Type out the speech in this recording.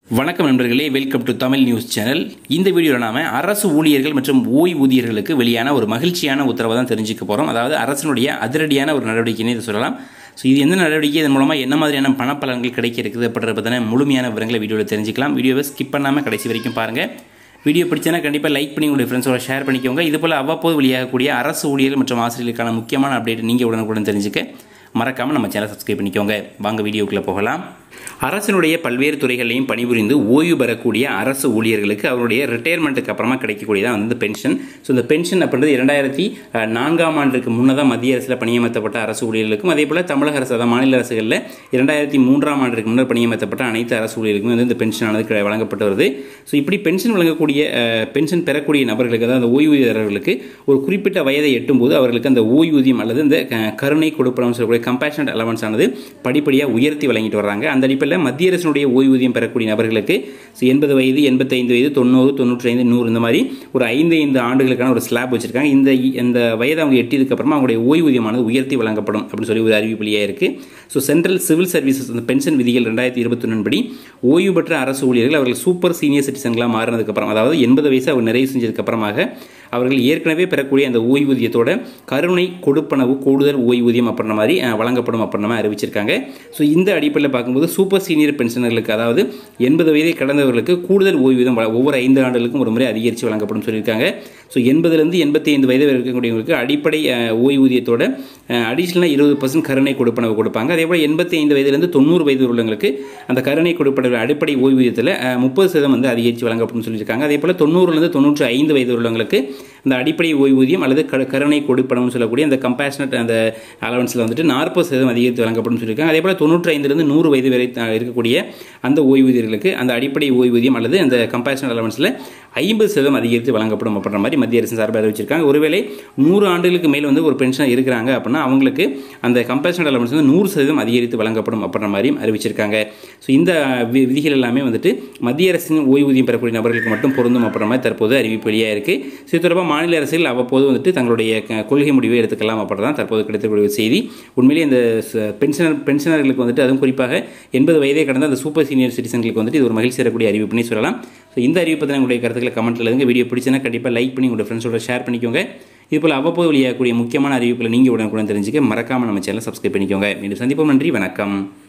வணக்கம் நண்பர்களே welcome to Tamil news channel இந்த வீடியோவில் நாம அரசு ஊழியர்கள் மற்றும் ஓய்வூதியர்களுக்கு வெளியான ஒரு மகிழ்ச்சியான உத்தரவை தான் தெரிஞ்சுக்க போகிறோம் அதாவது அரசினுடைய அதிரடியான ஒரு நடவடிக்கைன்னு இதை சொல்லலாம் ஸோ இது எந்த நடவடிக்கை இதன் மூலமாக என்ன மாதிரியான பணப்பலன்கள் கிடைக்க இருக்குது அப்படின்றத பற்றின முழுமையான விவரங்களை வீடியோவில் தெரிஞ்சுக்கலாம் வீடியோவை ஸ்கிப் பண்ணாமல் கடைசி வரைக்கும் பாருங்கள் வீடியோ பிடிச்சனா கண்டிப்பாக லைக் பண்ணி உங்களுடைய ஃப்ரெண்ட்ஸோட ஷேர் பண்ணிக்கோங்க இது போல் அவ்வப்போது வெளியாகக்கூடிய அரசு ஊழியர்கள் மற்றும் ஆசிரியர்களுக்கான முக்கியமான அப்டேட் நீங்கள் உடனுக்குடன் தெரிஞ்சுக்க மறக்காமல் நம்ம சேனல் சப்ஸ்கிரைப் பண்ணிக்கோங்க வாங்க வீடியோக்குள்ளே போகலாம் அரசினுடைய பல்வேறு துறைகளையும் பணிபுரிந்து ஓய்வு பெறக்கூடிய அரசு ஊழியர்களுக்கு அவருடைய ரிட்டையர்மெண்ட்டுக்கு அப்புறமா கிடைக்கக்கூடியதான் வந்து பென்ஷன் ஸோ இந்த பென்ஷன் அப்படின்றது இரண்டாயிரத்தி அஹ், நான்காம் ஆண்டுக்கு முன்னதாக மத்திய அரசில் பணியமர்த்தப்பட்ட அரசு ஊழியர்களுக்கும் அதே போல் தமிழக அரசு அதாவது மாநில அரசுகளில் இரண்டாயிரத்தி மூன்றாம் ஆண்டுக்கு முன்னர் பணியமர்த்தப்பட்ட அனைத்து அரசு ஊழியர்களுக்கும் வந்து இந்த பென்ஷனானது கிடை- வழங்கப்பட்டு வருது ஸோ இப்படி பென்ஷன் வழங்கக்கூடிய அஹ், பென்ஷன் பெறக்கூடிய நபர்களுக்கு அதாவது அந்த ஓய்வூதியர்களுக்கு ஒரு குறிப்பிட்ட வயதை எட்டும்போது அவர்களுக்கு அந்த ஓய்வூதியம் அல்லது இந்த க- கருணை கொடுப்பனம் சொல்லக்கூடிய கம்பேஷன் அலவன்ஸ் ஆனது படிப்படியாக உயர்த்தி வழங்கிட்டு வர்றாங்க அந்த அடிப்படையில் மத்திய அரசினுடைய ஓய்வூதியம் பெறக்கூடிய நபர்களுக்கு ஸோ எண்பது வயது எண்பத்தைந்து வயது தொண்ணூறு தொண்ணூற்றி ஐந்து நூறு இந்த மாதிரி ஒரு ஐந்து ஐந்து ஆண்டுகளுக்கான ஒரு ஸ்லாப் வச்சிருக்காங்க இந்த இந்த வயதை அவங்க எட்டியதுக்கு அப்புறமா அவங்களுடைய ஓய்வூதியமானது உயர்த்தி வழங்கப்படும் அப்படின்னு சொல்லி ஒரு அறிவிப்பிலேயே இருக்குது ஸோ சென்ட்ரல் சிவில் சர்வீசஸ் அந்த பென்ஷன் விதிகள் ரெண்டாயிரத்தி இருபத்தொன்னு படி ஓய்வு பெற்ற அரசு ஊழியர்கள் அவர்கள் சூப்பர் சீனியர் சிட்டிசன்களாக மாறினதுக்கப்புறம் அதாவது எண்பது வயசு அவர் நிறைவு செஞ்சதுக்கு அப்புறமாக அவர்கள் ஏற்கனவே பெறக்கூடிய அந்த ஓய்வூதியத்தோட கருணை கொடுப்பனவு கூடுதல் ஓய்வூதியம் அப்படின்ற மாதிரி அஹ், வழங்கப்படும் அப்படின்ற மாதிரி அறிவிச்சிருக்காங்க ஸோ இந்த அடிப்படையில் பார்க்கும்போது சூப்பர் சீனியர் பென்ஷனர்களுக்கு அதாவது எண்பது வயதை கடந்தவர்களுக்கு கூடுதல் ஓய்வூதியம் வழ- ஒவ்வொரு ஐந்து ஆண்டுகளுக்கும் ஒரு முறை அதிகரித்து வழங்கப்படும் சொல்லியிருக்காங்க ஸோ எண்பதுலேருந்து எண்பத்தி ஐந்து வயது வரை இருக்கக்கூடியவங்களுக்கு அடிப்படை அஹ், ஓய்வூதியத்தோட அடிஷ்னலாக இருபது பர்சன்ட் கருணை கொடுப்பனவு கொடுப்பாங்க அதே போல் எண்பத்தி ஐந்து வயதுலேருந்து தொண்ணூறு வயது உள்ளவங்களுக்கு அந்த கருணை கொடுப்பனவு அடிப்படை ஓய்வூதியத்தில் முப்பது சதவீதம் வந்து அதிகரித்து வழங்கப்படும் சொல்லியிருக்காங்க அதே போல் தொண்ணூறுலேருந்து தொண்ணூற்றி ஐந்து வயது உள்ளவங்களுக்கு அந்த அடிப்படை ஓய்வூதியம் அல்லது க கருணை கொடுப்பனம்னு சொல்லக்கூடிய அந்த கம்பேஷனட் அந்த அலவன்ஸில் வந்துட்டு நாற்பது சதவீதம் அதிகரித்து வழங்கப்படும் சொல்லியிருக்காங்க அதே போல் தொண்ணூற்றி ஐந்துலேருந்து நூறு வயது வரை த- இருக்கக்கூடிய அந்த ஓய்வூதியர்களுக்கு அந்த அடிப்படை ஓய்வூதியம் அல்லது அந்த கம்பேஷனட் அலவன்ஸில் ஐம்பது சதவீதம் அதிகரித்து வழங்கப்படும் அப்படின்ற மாதிரி மத்திய அரசு சார்பில் அறிவிச்சிருக்காங்க ஒருவேளை நூறு ஆண்டுகளுக்கு மேல் வந்து ஒரு பென்ஷன் இருக்கிறாங்க அப்படின்னா அவங்களுக்கு அந்த கம்பேஷனட் அலவன்ஸ் வந்து நூறு சதவீதம் அதிகரித்து வழங்கப்படும் அப்படின்ற மாதிரியும் அறிவிச்சிருக்காங்க ஸோ இந்த வி- விதிகள் எல்லாமே வந்துட்டு மத்திய அரசின் ஓய்வூதியம் பெறக்கூடிய நபர்களுக்கு மட்டும் பொருந்தும் அப்படின்ற மாதிரி தற்போது அறிவிப்பு வெளியாக இருக்குது ஸோ இது தொடர்பாக மாநில அரசுகள் அவ்வப்போது வந்துட்டு தங்களுடைய க- கொள்கை முடிவை எடுத்துக்கலாம் அப்படின்றதான் தற்போது கிடைத்தக்கூடிய செய்தி உண்மையிலேயே இந்த ச- பென்ஷனர் பென்ஷனர்களுக்கு வந்துட்டு அதுவும் குறிப்பாக எண்பது வயதே கடந்த அந்த சூப்பர் சீனியர் சிட்டிசன்களுக்கு வந்துட்டு இது ஒரு மகிழ்ச்சி தரக்கூடிய அறிவிப்புனே சொல்லலாம் ஸோ இந்த அறிவிப்பு பற்றின உங்களுடைய கருத்துக்களை கமெண்ட்டில் எழுதுங்க வீடியோ பிடிச்சனா கண்டிப்பாக லைக் பண்ணி உங்களோட ஃப்ரெண்ட்ஸோட ஷேர் பண்ணிக்கோங்க இது போல் அவ்வப்போது வெளியாகக்கூடிய முக்கியமான அறிவிப்புகளை நீங்கள் உடனுக்குடன் தெரிஞ்சுக்க மறக்காமல் நம்ம சேனலை சப்ஸ்கிரைப் பண்ணிக்கோங்க மீண்டும் சந்திப்போம் நன்றி வணக்கம்